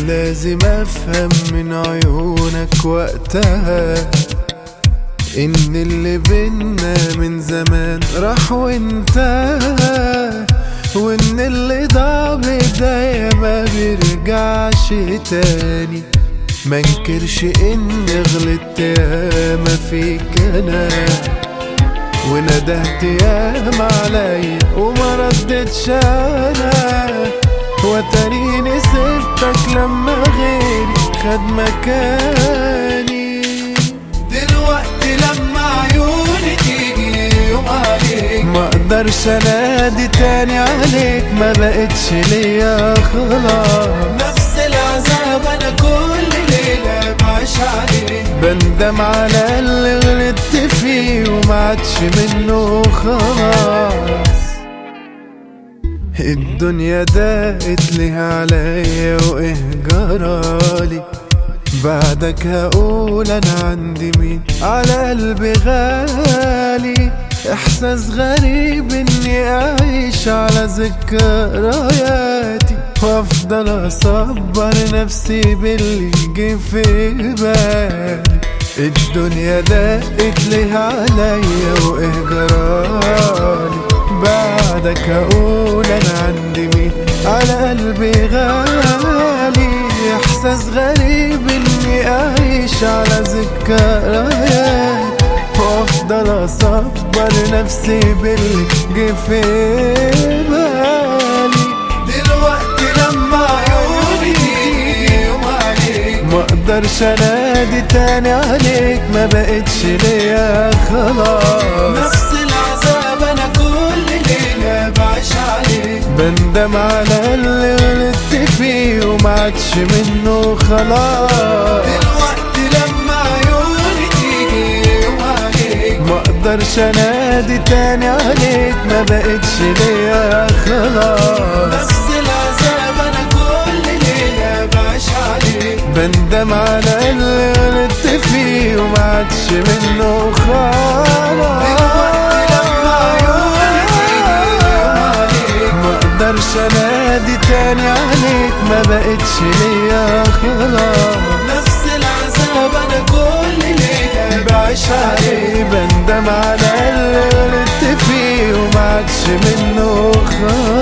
كان لازم افهم من عيونك وقتها ان اللي بينا من زمان راح وانتهى وان اللي ضاع بداية ما بيرجعش تاني منكرش اني غلطت ياما فيك انا وندهت ياما عليا وما ردتش انا وتريني سبتك لما غيري خد مكاني دلوقتي لما عيوني تيجي يوم عليك ما اقدرش انادي تاني عليك ما بقتش ليا خلاص نفس العذاب انا كل ليلة بعيش عليه بندم على اللي غلطت فيه وما عادش منه خلاص الدنيا ضاقت ليها عليا وايه جرالي بعدك هقول انا عندي مين على قلبي غالي احساس غريب اني اعيش على ذكرياتي وافضل اصبر نفسي باللي جه في بالي الدنيا ضاقت ليها عليا وايه جرالي بعدك اقول انا عندي مين على قلبي غالي احساس غريب اني اعيش على ذكريات وافضل اصبر نفسي باللي جه في بالي دلوقتي لما عيوني تيجي يوم عليك ما اقدرش انادي تاني عليك ما بقتش ليا خلاص نفس العذاب انا كل ليلة بعيش عليه بندم على اللي غلطت فيه وما عادش منه خلاص دلوقتي لما عيوني تيجي يوم عليك ما اقدرش انادي تاني عليك ما بقتش ليا خلاص نفس العذاب انا كل ليلة بعيش عليه بندم على اللي غلطت فيه وما عادش منه دلوقتي لما عيوني تيجي يوم خلاص عليك ما اقدرش انادي تاني عليك ما بقتش ليا خلاص نفس العذاب انا كل ليلة بعيش عليه بندم على اللي غلطت فيه وما عادش منه خلاص